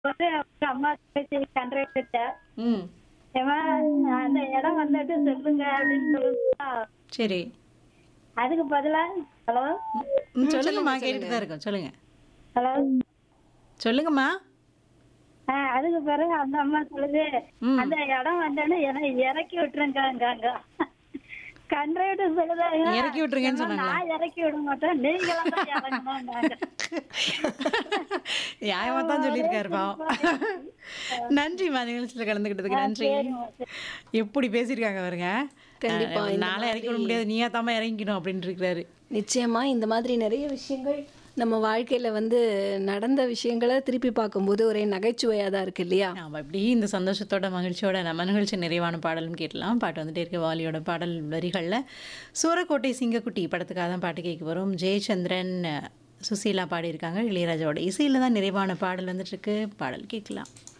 வந்து அவங்க அம்மா பேசி கண்ட்ராக்டர்கிட்ட ம் ஏமா அந்த இடம் வந்துட்டு சொல்லுங்க அப்படின்னு சொல்லுங்க சரி அதுக்கு பதிலா ஹலோ ம், சொல்லுங்கம்மா கேட்டுட்டு தான் இருக்கோம் சொல்லுங்க ஹலோ சொல்லுங்கம்மா ஆ அதுக்கு பிறகு அந்த அம்மா சொல்லுது ம். அந்த இடம் வந்தோடனே என்னை இறக்கி விட்டுருங்காங்க கண்ட்ராக்டர் சொல்லுதாங்க இறக்கி விட்டுருங்கன்னு "ஏம்மா, சொன்னாங்களா? நான் இறக்கி விட மாட்டேன் நீங்களும் தான் இறங்கணும்னாங்க நியாயமா தான் சொல்லியிருக்காரு பாவம் நன்றிம்மா நிகழ்ச்சியில் கலந்துக்கிட்டதுக்கு நன்றி எப்படி பேசியிருக்காங்க பாருங்க கண்டிப்பா, இந்த நாளை இறக்கி விட முடியாது நீயா தாம்மா இறங்கிக்கணும் அப்படின்னு இருக்கிறாரு நிச்சயமா இந்த மாதிரி நிறைய விஷயங்கள் நம்ம வாழ்க்கையில வந்து நடந்த விஷயங்களை திருப்பி பார்க்கும்போது ஒரே நகைச்சுவையா தான் இருக்கு இல்லையா நாம் இப்படி இந்த சந்தோஷத்தோட மகிழ்ச்சியோட நம்ம நிகழ்ச்சி நிறைவான பாடலும் கேட்கலாம் பாட்டு வந்துட்டே இருக்க வாலியோட பாடல் வரிகளில் சூரக்கோட்டை சிங்கக்குட்டி படத்துக்காக தான் பாட்டு கேட்க வரும் ஜெயச்சந்திரன் சுசீலா பாடியிருக்காங்க இளையராஜாவோட இசையில் தான் நிறைவான பாடல் வந்துட்டு இருக்கு பாடல் கேட்கலாம்